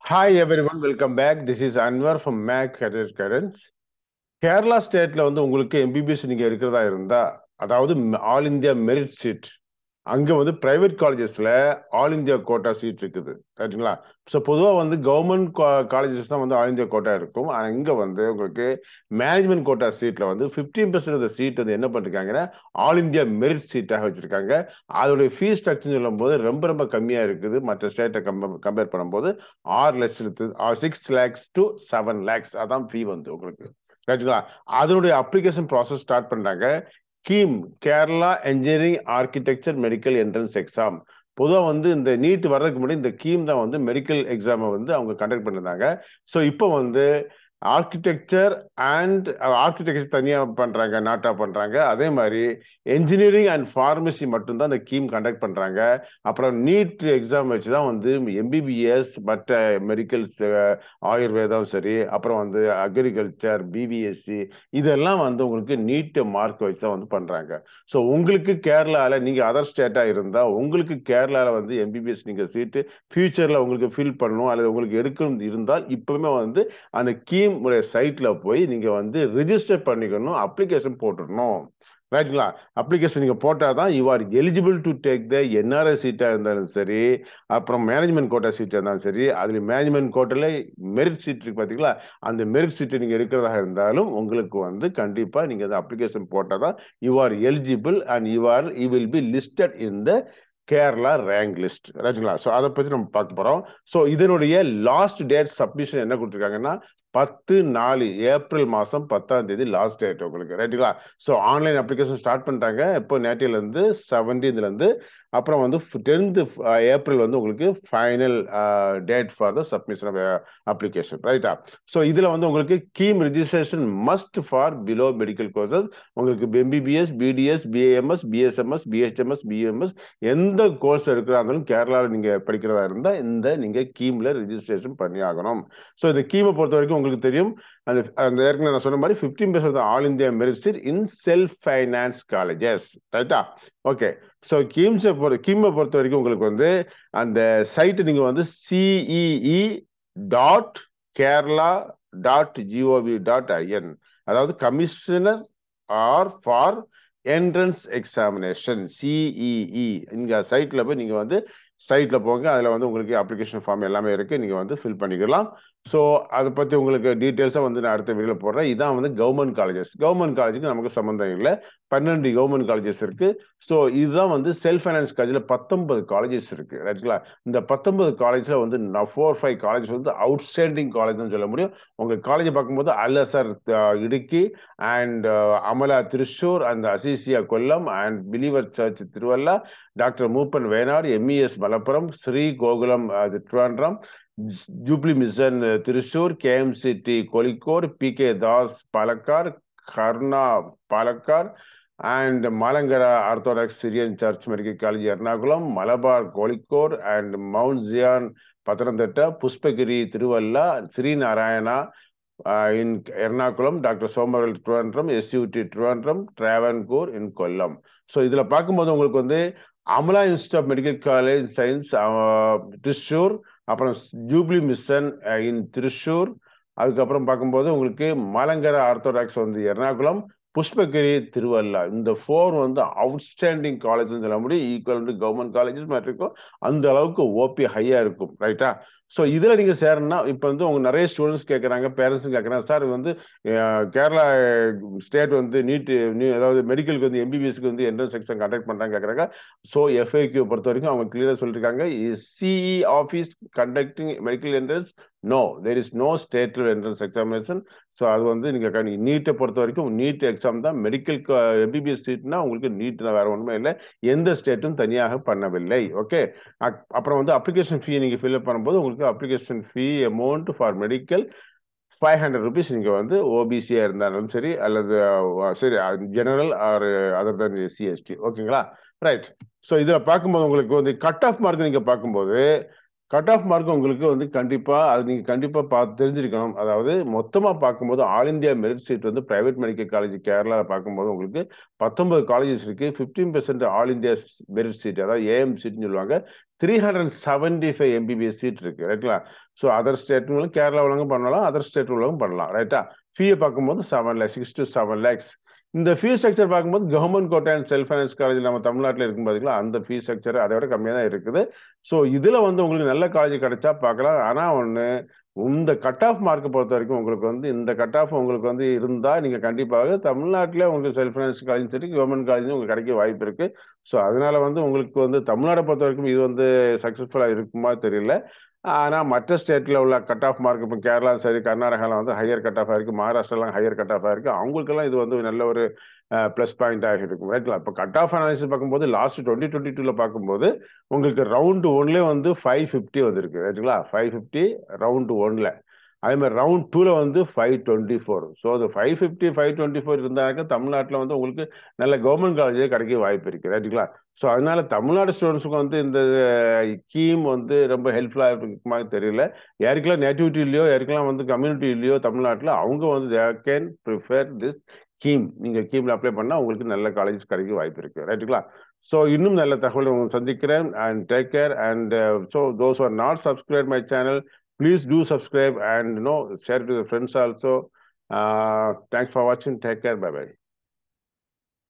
Hi everyone, welcome back. This is Anwar from Mac Career Currents. Kerala ஸ்டேட்ல வந்து உங்களுக்கு MBBS நீங்க இருக்கிறதா இருந்தா அதாவது ஆல் இந்தியா மெரிட் சீட் அங்க வந்து பிரைவேட் காலேஜஸ்ல ஆல் இந்தியா கோட்டா சீட் இருக்குது ரைட்டுங்களா ஸோ பொதுவாக வந்து கவர்மெண்ட் காலேஜஸ் தான் வந்து ஆல் இந்தியா கோட்டா இருக்கும் ஆனால் இங்கே வந்து உங்களுக்கு மேனேஜ்மெண்ட் கோட்டா சீட்ல வந்து ஃபிஃப்டீன் பர்சன்ட் ஆஃப் சீட் வந்து என்ன பண்ணிருக்காங்கன்னா ஆல் இந்தியா மெரிட் சீட்டாக வச்சிருக்காங்க அதோடைய ஃபீஸ் ஸ்ட்ரக்சர் சொல்லும்போது ரொம்ப ரொம்ப கம்மியாக இருக்குது மற்ற ஸ்டேட்டை கம்பேர் பண்ணும்போது ஆறு லட்சத்து six lakhs to seven lakhs அதான் ஃபீ வந்து உங்களுக்கு ரைட்டுங்களா அதனுடைய அப்ளிகேஷன் ப்ராசஸ் ஸ்டார்ட் பண்றாங்க KEAM Kerala engineering architecture medical entrance exam பொதுவாக வந்து இந்த நீட் வர்றதுக்கு முன்னாடி இந்த கீம் தான் வந்து மெடிக்கல் எக்ஸாமை வந்து அவங்க கண்டக்ட் பண்ணியிருந்தாங்க ஸோ இப்போ வந்து ஆர்கிடெக்சர் அண்ட் ஆர்கிடெக்சர் தனியாக பண்ணுறாங்க நாட்டா பண்ணுறாங்க அதே மாதிரி என்ஜினியரிங் அண்ட் ஃபார்மசி மட்டும்தான் அந்த கீம் கண்டக்ட் பண்ணுறாங்க அப்புறம் நீட் எக்ஸாம் வச்சு தான் வந்து எம்பிபிஎஸ் மற்ற மெடிக்கல்ஸ் ஆயுர்வேதம் சரி அப்புறம் வந்து அக்ரிகல்ச்சர் பிபிஎஸ்சி இதெல்லாம் வந்து உங்களுக்கு நீட் மார்க் வச்சு தான் வந்து பண்ணுறாங்க ஸோ உங்களுக்கு கேரளாவில் நீங்கள் அதர் ஸ்டேட்டாக இருந்தால் உங்களுக்கு கேரளாவில் வந்து எம்பிபிஎஸ் நீங்கள் சீட்டு ஃபியூச்சரில் உங்களுக்கு ஃபில் பண்ணணும் அல்லது உங்களுக்கு எடுக்கணும் இருந்தால் இப்போவுமே வந்து அந்த கீம் உடைய சைட்டில் போய் நீங்கள் வந்து ரிஜிஸ்டர் பண்ணிக்கணும் அப்ளிகேஷன் போட்டுடணும் ரைட்டுங்களா அப்ளிகேஷன் நீங்கள் போட்டால் தான் you are eligible to take the NRI சீட்டாக இருந்தாலும் சரி அப்புறம் மேனேஜ்மெண்ட் கோட்டா சீட்டாக இருந்தாலும் சரி அதில் மேனேஜ்மெண்ட் கோட்டில் மெரிட் சீட் இருக்கு பார்த்தீங்களா அந்த மெரிட் சீட்டை நீங்கள் எடுக்கிறதாக இருந்தாலும் உங்களுக்கு வந்து கண்டிப்பாக நீங்கள் அந்த அப்ளிகேஷன் போட்டால் தான் you are eligible and you are you will be listed in the Kerala rank list ரைட்டுங்களா ஸோ அதை பற்றி நம்ம பார்க்க போகிறோம் ஸோ இதனுடைய லாஸ்ட் டேட் சப்மிஷன் என்ன கொடுத்துருக்காங்கன்னா பத்து நாலு ஏப்ரல் மாதம் பத்தாம் தேதி லாஸ்ட் டேட் உங்களுக்கு ரைட்டுங்களா ஸோ ஆன்லைன் அப்ளிகேஷன் ஸ்டார்ட் பண்ணிட்டாங்க இப்போ நேட்டிலேருந்து செவன்டீன்லேருந்து அப்புறம் வந்து டென்த்து ஏப்ரல் வந்து உங்களுக்கு final date for the submission of application ரைட்டா ஸோ இதில் வந்து உங்களுக்கு KEAM registration must for below medical courses உங்களுக்கு MBBS BDS BAMS BSMS BHMS BMS எந்த கோர்ஸ் எடுக்கிறா இருந்தாலும் கேரளாவில் நீங்கள் படிக்கிறதா இருந்தால் இந்த நீங்கள் கீமில் ரிஜிஸ்ட்ரேஷன் பண்ணி ஆகணும் ஸோ இந்த கீமை பொறுத்த வரைக்கும் உங்களுக்கு தெரியும் அந்த அந்த ஏற்கனவே நான் சொன்ன மாதிரி fifteen percent all India merit seat in self finance colleges ரைட்டா ஓகே ஸோ கீம்ஸை பொறுத்த கீமை பொறுத்த வரைக்கும் உங்களுக்கு வந்து அந்த சைட்டு நீங்கள் வந்து CEE dot Kerala dot GOV dot IN அதாவது commissioner or for entrance examination CEE இங்கே சைட்டில் போய் நீங்கள் வந்து சைட்டில் போங்க அதில் வந்து உங்களுக்கு அப்ளிகேஷன் ஃபார்ம் எல்லாமே இருக்குது நீங்கள் வந்து ஃபில் பண்ணிக்கலாம் ஸோ அதை பற்றி உங்களுக்கு டீட்டெயில்ஸாக வந்து நான் அடுத்த வீடியோவில் போடுறேன் இதான் வந்து கவர்மெண்ட் காலேஜஸ் கவர்மெண்ட் காலேஜுக்கு நமக்கு சம்மந்தம் இல்லை பன்னெண்டு கவர்மெண்ட் காலேஜஸ் இருக்குது ஸோ இதுதான் வந்து செல்ஃப் ஃபைனான்ஸ் காலேஜில் பத்தொன்பது காலேஜஸ் இருக்குது ரைட்டுங்களா இந்த பத்தொன்பது காலேஜில் வந்து ஃபோர் ஃபைவ் காலேஜ் வந்து அவுட்ஸ்டாண்டிங் காலேஜ்னு சொல்ல முடியும் உங்கள் காலேஜை பார்க்கும்போது Al Azhar Idukki and Amala Thrissur and Azeezia Kollam and believer church Thiruvalla doctor Moopen Wayanad MES Malappuram Sree Gokulam Trivandrum jubilee mission Thrissur KMCT Kozhikode P K Das Palakkad Karuna Palakkad and Malankara orthodox Syrian church medical college Ernakulam Malabar Kozhikode and mount Zion Pathanamthitta Pushpagiri Thiruvalla Sree Narayana in Ernakulam doctor Somervell Trivandrum SUT திருவாண்டம் டிராவன்கூர் in Kollam so இதில் பார்க்கும்போது உங்களுக்கு வந்து Amala institute of medical college science Thrissur அப்புறம் jubilee mission இன் திருச்சூர் அதுக்கப்புறம் பார்க்கும்போது உங்களுக்கு மலங்கர orthodox வந்து எர்ணாகுளம் புஷ்பகிரி திருவல்லா இந்த ஃபோர் வந்து அவுட்ஸ்டாண்டிங் காலேஜ்னு சொல்ல முடியும் ஈக்குவல் டு கவர்மெண்ட் காலேஜஸ் மாதிரி இருக்கும் அந்த அளவுக்கு ஓபி ஹையாக இருக்கும் ரைட்டா ஸோ இதில் நீங்கள் சேரணும்னா இப்போ வந்து உங்க நிறைய ஸ்டூடெண்ட்ஸ் கேட்குறாங்க பேரண்ட்ஸும் கேட்குறாங்க சார் இது வந்து கேரளா ஸ்டேட் வந்து நீட் அதாவது மெடிக்கலுக்கு வந்து எம்பிபிஎஸ்க்கு வந்து என்ட்ரன்ஸ் எக்ஸாம் கண்டக்ட் பண்ணுறாங்க கேட்குறாங்க ஸோ எஃப்ஐக்யூ பொறுத்த வரைக்கும் அவங்க கிளியராக சொல்லியிருக்காங்க CE office conducting medical entrance no there is no state entrance examination so அது வந்து நீங்கள் நீட்டை பொறுத்த வரைக்கும் நீட் எக்ஸாம் தான் மெடிக்கல் எம்பிபிஎஸ் சீட்னா உங்களுக்கு நீட் வேற ஒன்றுமே இல்லை எந்த ஸ்டேட்டும் தனியாக பண்ணவில்லை ஓகே அப்புறம் வந்து அப்ளிகேஷன் ஃபீ நீங்கள் ஃபில்அப் பண்ணும்போது உங்களுக்கு application fee amount for medical five hundred rupees நீங்கள் வந்து ஓபிசியாக இருந்தாலும் சரி அல்லது சரி general or other than CST ஓகேங்களா ரைட் ஸோ இதில் பார்க்கும்போது உங்களுக்கு வந்து கட் ஆஃப் மார்க் நீங்கள் பார்க்கும்போது கட் ஆஃப் மார்க் உங்களுக்கு வந்து கண்டிப்பா அது நீங்க கண்டிப்பா பார்த்து தெரிஞ்சிருக்கணும் அதாவது மொத்தமா பார்க்கும்போது ஆல் இந்தியா மெரிட் சீட் வந்து பிரைவேட் மெடிக்கல் காலேஜ் கேரளால பார்க்கும்போது உங்களுக்கு பத்தொன்பது காலேஜஸ் இருக்கு fifteen percent all India merit seat அதாவது ஏஎம் சீட்னு சொல்லுவாங்க three hundred seventy five MBBS seat இருக்கு ரைட்டுங்களா ஸோ அதர் ஸ்டேட்ங்களும் கேரளா உள்ளவங்க பண்ணலாம் அதர் ஸ்டேட் உள்ளவங்க பண்ணலாம் ரைட்டா ஃபீயை பார்க்கும்போது seven lakhs six to seven lakhs இந்த ஃபீஸ் ஸ்ட்ரக்சர் பார்க்கும்போது government quota and self finance college நம்ம தமிழ்நாட்டில் இருக்கும் பார்த்தீங்களா அந்த ஃபீஸ் ஸ்ட்ரக்சர் அதை விட கம்மியாக தான் இருக்குது ஸோ இதில் வந்து உங்களுக்கு நல்ல காலேஜ் கிடைச்சா பார்க்கலாம் ஆனால் ஒன்று இந்த கட் ஆஃப் மார்க்கை பொறுத்த வரைக்கும் உங்களுக்கு வந்து இந்த கட் ஆஃப் உங்களுக்கு வந்து இருந்தால் நீங்கள் கண்டிப்பாக தமிழ்நாட்டில் உங்களுக்கு செல்ஃப் ஃபைனான்ஸ் காலேஜ் சரி கவர்மெண்ட் காலேஜ் உங்களுக்கு கிடைக்க வாய்ப்பு இருக்குது ஸோ அதனால வந்து உங்களுக்கு வந்து தமிழ்நாடை பொறுத்த வரைக்கும் இது வந்து சக்ஸஸ்ஃபுல்லாக இருக்குமா தெரியல ஆனால் மற்ற ஸ்டேட்டில் உள்ள கட் ஆஃப் மார்க் இப்போ கேரளா சரி கர்நாடகாவில் வந்து ஹையர் கட் ஆஃப் இருக்குது மகாராஷ்டிராலாம் ஹையர் கட் ஆஃப் இருக்குது அவங்களுக்கெல்லாம் இது வந்து நல்ல ஒரு ப்ளஸ் பாயிண்டாக இருக்கும் ரைட்ல இப்போ கட் ஆஃப் அனாலிசிஸ் பார்க்கும்போது லாஸ்ட் டுவெண்ட்டி டுவெண்ட்டி டூவில் பார்க்கும்போது உங்களுக்கு ரவுண்டு ஒன்லேயே வந்து ஃபைவ் ஃபிஃப்டி வந்திருக்கு ரைட்டுங்களா ஃபைவ் ஃபிஃப்டி ரவுண்டு ஒன்ல அதே மாதிரி ரவுண்ட் டூவில் வந்து ஃபைவ் டுவெண்ட்டி ஃபோர் ஸோ அது five fifty five twenty four இருந்தாக்க தமிழ்நாட்டில் வந்து உங்களுக்கு நல்ல கவர்மெண்ட் காலேஜே கிடைக்க வாய்ப்பு இருக்குது ரைட்டுங்களா ஸோ அதனால தமிழ்நாடு ஸ்டூடெண்ட்ஸுக்கு வந்து இந்த ஸ்கீம் வந்து ரொம்ப ஹெல்ப்ஃபுல்லாக இருக்குமா தெரியல யாருக்கெல்லாம் நேட்டிவிட்டிலையோ யாருக்கெல்லாம் வந்து கம்யூனிட்டிலையோ தமிழ்நாட்டில் அவங்க வந்து they can prefer this scheme நீங்கள் ஸ்கீமில் அப்ளை பண்ணால் உங்களுக்கு நல்ல காலேஜ் கிடைக்க வாய்ப்பு இருக்குது ரைட்டுங்களா ஸோ இன்னும் நல்ல தகவலை உங்களை சந்திக்கிறேன் and take care and so those are not subscribe my channel please do subscribe and you know share to your friends also uh, thanks for watching take care bye bye